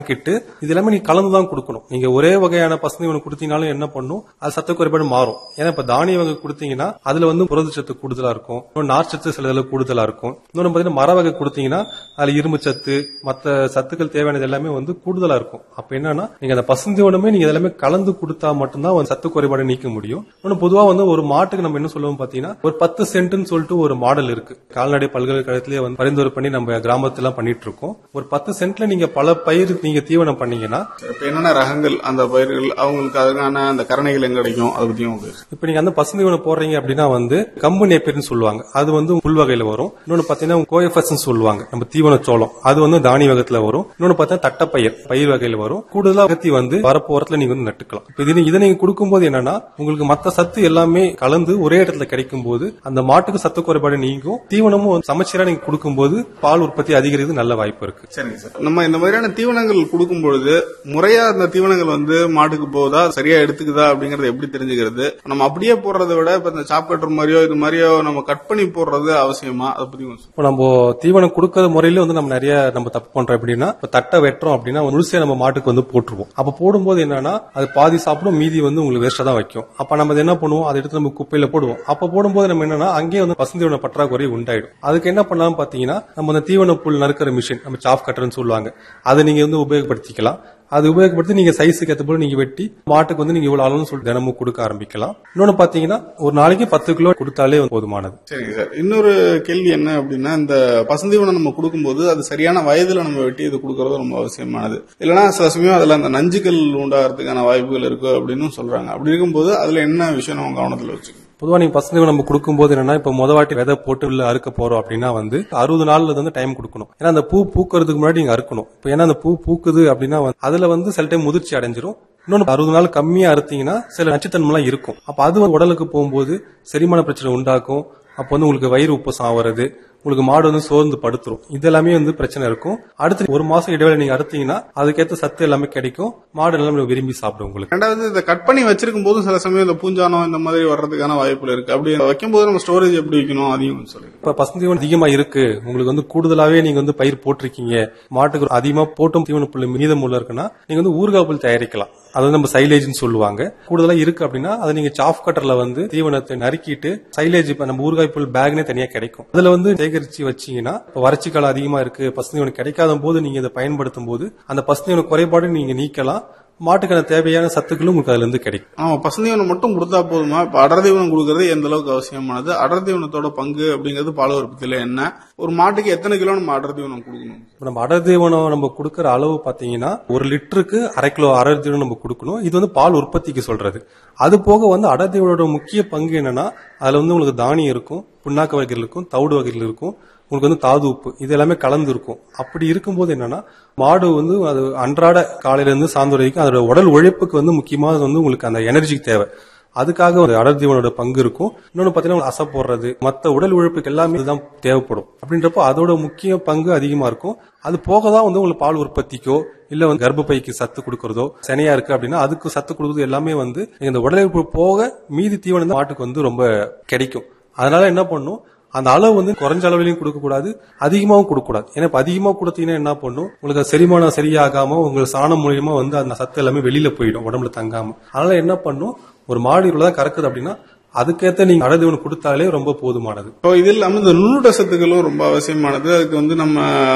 கிட்டு இது எல்லாமே நீங்க கலந்து தான் கொடுக்கணும் நீங்க ஒரே வகையான பசுந்தீவனம் கொடுத்தீங்கனாலும் என்ன பண்ணும் அது சத்து குறைபாடு மாறும் ஏன்னா இப்ப தானிய வகை கொடுத்தீங்கன்னா அதுல வந்து புரதச்சத்து கூடுதலா இருக்கும் இன்னும் நார்ச்சத்து சில இதுல கூடுதலா இருக்கும் இன்னொன்று பாத்தீங்கன்னா மர வகை கொடுத்தீங்கன்னா அதுல இரும்பு சத்து மத்த சத்துக்கள் தேவையானது எல்லாமே வந்து கூடுதலா இருக்கும் அப்ப என்னன்னா நீங்க அந்த பசுந்தீவனமே நீங்க எல்லாமே கலந்து கொடுத்தா மட்டும்தான் வந்து சத்து குறைபாடு நீக்க முடியும் இன்னொன்று பொதுவா வந்து ஒரு மாட்டுக்கு நம்ம என்ன சொல்லுவோம் பாத்தீங்கன்னா ஒரு பத்து சென்ட்னு சொல்லிட்டு ஒரு மாடல் இருக்கு கால்நடை பல்கலைக்கழகத்திலேயே வந்து பரிந்துரை பண்ணி நம்ம கிராமத்துல பண்ணிட்டு இருக்கோம் ஒரு பத்து சென்ட்ல நீங்க பல பயிர் நீங்க தீவனம் பண்ணீங்கன்னா இப்ப என்னென்ன ரகங்கள் அந்த பயிர்கள் அவங்களுக்கு அதுக்கான அந்த கரணைகள் எங்க கிடைக்கும் அதை பத்தியும் உங்களுக்கு இப்ப நீங்க அந்த பசுந்தீவனம் போடுறீங்க அப்படின்னா வந்து கம்பு நேப்பியர்னு சொல்லுவாங்க அது வந்து புல் வகையில வரும் இன்னொன்னு பாத்தீங்கன்னா கோயஃபஸ் சொல்லுவாங்க நம்ம தீவன சோளம் அது வந்து தானிய வகத்துல வரும் இன்னொன்னு பாத்தீங்கன்னா தட்டப்பயிர் பயிர் வகையில வரும் கூடுதலா அகத்தி வந்து வரப்போறதுல நீங்க வந்து நட்டுக்கலாம் இப்ப இது இதை நீங்க கொடுக்கும்போது என்னன்னா உங்களுக்கு மத்த சத்து எல்லாமே கலந்து ஒரே இடத்துல கிடைக்கும் போது அந்த மாட்டுக்கு சத்து குறைபாடு நீங்கும் தீவனமும் வந்து சமச்சீரா நீங்க கொடுக்கும்போது பால் உற்பத்தி அதிகரிக்கிறது நல்ல வாய்ப்பு இருக்கு சரிங்க சார் நம்ம இந்த மாதிரியான தீவனங்கள் கொடுக்கும் பொழுது முறையா அந்த தீவனங்கள் வந்து மாட்டுக்கு போகுதா சரியா எடுத்துக்குதா அப்படிங்கறது எப்படி தெரிஞ்சுக்கிறது நம்ம அப்படியே போடுறதை விட இப்ப இந்த சாப் கட்டுற மாதிரியோ இது மாதிரியோ நம்ம கட் பண்ணி போடுறது அவசியமா அதை பத்தி கொஞ்சம் சொல்லுங்க. இப்போ நம்ம தீவனம் கொடுக்கற முறையில வந்து நம்ம நிறைய நம்ம தப்பு பண்றோம் எப்படின்னா இப்ப தட்டை வெட்டுறோம் அப்படின்னா முழுசே நம்ம மாட்டுக்கு வந்து போட்டுருவோம் அப்ப போடும்போது என்னன்னா அது பாதி சாப்பிடும் மீதி வந்து உங்களுக்கு வேஸ்டா தான் வைக்கும் அப்ப நம்ம அதை என்ன பண்ணுவோம் அதை எடுத்து நம்ம குப்பையில போடுவோம் அப்ப போடும்போது நம்ம என்னன்னா அங்கேயே வந்து பசுந்தீவன பற்றாக்குறை உண்டாயிடும் அதுக்கு என்ன பண்ணலாம் பாத்தீங்கன்னா நம்ம அந்த தீவன புல் நறுக்கிற மிஷின் நம்ம சாஃப் கட்டர்னு சொல்லுவாங்க அதை நீங்க வந்து உபயோகப்படுத்திக்கலாம் அது உபயோகப்படுத்தி நீங்க சைஸுக்கு ஏற்ற போல நீங்க வெட்டி மாட்டுக்கு வந்து நீங்க இவ்வளவு அளவுன்னு சொல்லி தினமும் கொடுக்க ஆரம்பிக்கலாம் இன்னொன்னு பாத்தீங்கன்னா ஒரு நாளைக்கு பத்து கிலோ கொடுத்தாலே போதுமானது சரிங்க சார் இன்னொரு கேள்வி என்ன அப்படின்னா இந்த பசுந்தீவனம் நம்ம கொடுக்கும்போது அது சரியான வயதுல நம்ம வெட்டி இது கொடுக்கறது ரொம்ப அவசியமானது இல்லைன்னா சில சமயம் அதுல அந்த நஞ்சுகள் உண்டாகிறதுக்கான வாய்ப்புகள் இருக்கு அப்படின்னு சொல்றாங்க அப்படி இருக்கும்போது அதுல என்ன விஷயம் நம்ம கவனத்துல வச்சுக்கணும் பொதுவா நீங்க பசங்க நம்ம கொடுக்கும்போது என்னன்னா இப்ப முத வாட்டி விதை போட்டு உள்ள அறுக்க போறோம் அப்படின்னா வந்து அறுபது நாள்ல வந்து டைம் கொடுக்கணும் ஏன்னா அந்த பூ பூக்கறதுக்கு முன்னாடி நீங்க அறுக்கணும் இப்ப ஏன்னா அந்த பூ பூக்குது அப்படின்னா வந்து அதுல வந்து சில டைம் முதிர்ச்சி அடைஞ்சிரும் இன்னொன்னு அறுபது நாள் கம்மியா அறுத்தீங்கன்னா சில நச்சுத்தன்மைலாம் இருக்கும் அப்ப அது வந்து உடலுக்கு போகும்போது செரிமான பிரச்சனை உண்டாக்கும் அப்போ வந்து உங்களுக்கு வயிறு உப்பசம் ஆவறது உங்களுக்கு மாடு வந்து சோர்ந்து படுத்துரும் இதெல்லாமே வந்து பிரச்சனை இருக்கும் அடுத்து ஒரு மாசம் இடைவேளை நீங்க அறுத்தீங்கன்னா அதுக்கேற்ற சத்து எல்லாமே கிடைக்கும் மாடு எல்லாமே விரும்பி சாப்பிடும் உங்களுக்கு ரெண்டாவது இதை கட் பண்ணி வச்சிருக்கும் போதும் சில சமயம் இந்த பூஞ்சானம் இந்த மாதிரி வர்றதுக்கான வாய்ப்புகள் இருக்கு அப்படி வைக்கும்போது நம்ம ஸ்டோரேஜ் எப்படி வைக்கணும் அதையும் கொஞ்சம் சொல்லுங்க இப்ப பசுந்தீவனம் அதிகமா இருக்கு உங்களுக்கு வந்து கூடுதலாவே நீங்க வந்து பயிர் போட்டிருக்கீங்க மாட்டுக்கு அதிகமா போட்டும் தீவன புல் மீதம் உள்ள இருக்குன்னா நீங்க வந்து ஊறுகாய் புல் தயாரிக்கலாம் அது வந்து நம்ம சைலேஜ்னு சொல்லுவாங்க கூடுதலா இருக்கு அப்படின்னா அதை நீங்க சாஃப் கட்டர்ல வந்து தீவனத்தை நறுக்கிட்டு சைலேஜ் இப்ப நம்ம ஊறுகாய் புல் பேக்னே தனியா கிடைக்கும் அதுல வந்து சேகரிச்சு வச்சீங்கன்னா இப்ப வறட்சி காலம் அதிகமா இருக்கு பசுந்தீவனம் கிடைக்காத போது நீங்க இதை பயன்படுத்தும் போது அந்த பசுந்தீவன குறைபாடு நீங்க நீக்கலாம் மாட்டுக்கான தேவையான சத்துக்களும் உங்களுக்கு அதுல இருந்து கிடைக்கும் ஆமா பசுந்தீவனம் மட்டும் கொடுத்தா போதுமா இப்ப அடர் தீவனம் கொடுக்கறது எந்த அளவுக்கு அவசியமானது அடர் தீவனத்தோட பங்கு அப்படிங்கிறது பால் உற்பத்தியில என்ன ஒரு மாட்டுக்கு எத்தனை கிலோ நம்ம அடர் தீவனம் கொடுக்கணும் இப்ப நம்ம அடர் தீவனம் நம்ம கொடுக்கற அளவு பாத்தீங்கன்னா ஒரு லிட்டருக்கு அரை கிலோ அடர் தீவனம் நம்ம கொடுக்கணும் இது வந்து பால் உற்பத்திக்கு சொல்றது அது போக வந்து அடர் தீவனோட முக்கிய பங்கு என்னன்னா அதுல வந்து உங்களுக்கு தானியம் இருக்கும் புண்ணாக்கு வகைகள் இருக்கும் தவிடு வகைகள் இருக்கும் உங்களுக்கு வந்து தாது உப்பு இது எல்லாமே கலந்து இருக்கும் அப்படி இருக்கும்போது என்னன்னா மாடு வந்து அது அன்றாட காலையில இருந்து சாயந்தரம் வரைக்கும் அதோட உடல் உழைப்புக்கு வந்து முக்கியமா வந்து உங்களுக்கு அந்த எனர்ஜி தேவை அதுக்காக ஒரு அடர் தீவனோட பங்கு இருக்கும் இன்னொன்னு பாத்தீங்கன்னா அசை போடுறது மத்த உடல் உழைப்புக்கு எல்லாமே இதுதான் தேவைப்படும் அப்படின்றப்போ அதோட முக்கிய பங்கு அதிகமா இருக்கும் அது போக தான் வந்து உங்களுக்கு பால் உற்பத்திக்கோ இல்ல வந்து கர்ப்பப்பைக்கு சத்து கொடுக்கறதோ சனியா இருக்கு அப்படின்னா அதுக்கு சத்து கொடுக்கறது எல்லாமே வந்து நீங்க இந்த உடல் உழைப்பு போக மீதி தீவனம் தான் மாட்டுக்கு வந்து ரொம்ப கிடைக்கும் அதனால என்ன பண்ணும் அந்த அளவு வந்து குறைஞ்ச அளவிலையும் கொடுக்க கூடாது அதிகமாவும் கொடுக்க கூடாது ஏன்னா இப்ப அதிகமா கொடுத்தீங்கன்னா என்ன பண்ணும் உங்களுக்கு அது செரிமானம் சரியாகாம உங்களுக்கு சாணம் மூலியமா வந்து அந்த சத்து எல்லாமே வெளியில போயிடும் உடம்புல தங்காம அதனால என்ன பண்ணும் ஒரு மாடு இவ்வளவுதான் கறக்குது அப்படின்னா அதுக்கேத்த நீங்க அடதீவனம் கொடுத்தாலே ரொம்ப போதுமானது இப்போ இது இல்லாம இந்த நுண்ணுட சத்துக்களும் ரொம்ப அவசியமானது அதுக்கு வந்து நம்ம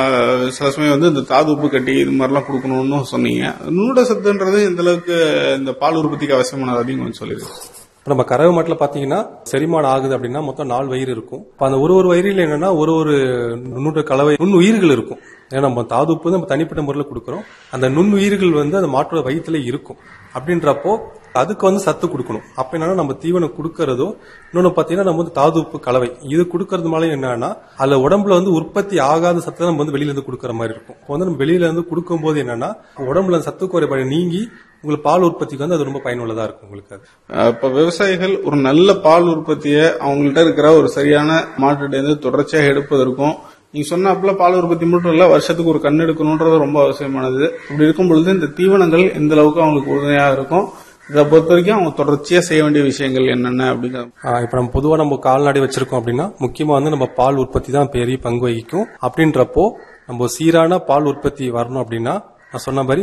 சில சமயம் வந்து இந்த தாது உப்பு கட்டி இது மாதிரிலாம் கொடுக்கணும்னு சொன்னீங்க நுண்ணுட சத்துன்றது எந்த அளவுக்கு இந்த பால் உற்பத்திக்கு அவசியமானது அதையும் கொஞ்சம் சொல்லிடுங்க இப்ப நம்ம கறவை மாட்டில் பாத்தீங்கன்னா செரிமானம் ஆகுது அப்படின்னா மொத்தம் நாலு வயிறு இருக்கும் இப்ப அந்த ஒரு ஒரு வயிறில் என்னன்னா ஒரு ஒரு நுண்ணுட கலவை நுண்ணுயிர்கள் இருக்கும் ஏன்னா நம்ம தாது உப்பு வந்து நம்ம தனிப்பட்ட முறையில் கொடுக்குறோம் அந்த நுண்ணுயிர்கள் வந்து அந்த மாட்டோட வயிற்றுல இருக்கும் அப்படின்றப்போ அதுக்கு வந்து சத்து கொடுக்கணும் அப்ப என்னன்னா நம்ம தீவனம் கொடுக்கறதோ இன்னொன்னு பாத்தீங்கன்னா நம்ம வந்து தாது உப்பு கலவை இது கொடுக்கறதுனால என்னன்னா அதுல உடம்புல வந்து உற்பத்தி ஆகாத சத்தை நம்ம வந்து வெளியில இருந்து கொடுக்கற மாதிரி இருக்கும் இப்போ வந்து நம்ம வெளியில இருந்து கொடுக்கும்போது என்னன்னா உடம்புல சத்து குறைபாடு நீங்கி உங்களுக்கு பால் உற்பத்திக்கு வந்து அது ரொம்ப பயனுள்ளதா இருக்கும் உங்களுக்கு அது அஹ் இப்ப விவசாயிகள் ஒரு நல்ல பால் உற்பத்தியை அவங்கள்ட்ட இருக்கிற ஒரு சரியான மாட்டுட்ட இருந்து தொடர்ச்சியாக எடுப்பதற்கும் நீங்க சொன்னாப்புல பால் உற்பத்தி மட்டும் இல்ல வருஷத்துக்கு ஒரு கண் எடுக்கணும்ன்றது ரொம்ப அவசியமானது இப்படி இருக்கும் பொழுது இந்த தீவனங்கள் எந்த அளவுக்கு அவங்களுக்கு உறுதுணையா இருக்கும் இதை பொறுத்த வரைக்கும் அவங்க தொடர்ச்சியா செய்ய வேண்டிய விஷயங்கள் என்னென்ன அப்படிங்கிற ஆஹ் இப்ப நம்ம பொதுவா நம்ம கால்நடை வச்சிருக்கோம் அப்படின்னா முக்கியமா வந்து நம்ம பால் உற்பத்தி தான் பெரிய பங்கு வகிக்கும் அப்படின்றப்போ நம்ம சீரான பால் உற்பத்தி வரணும் அப்படின்னா நான் சொன்ன மாதிரி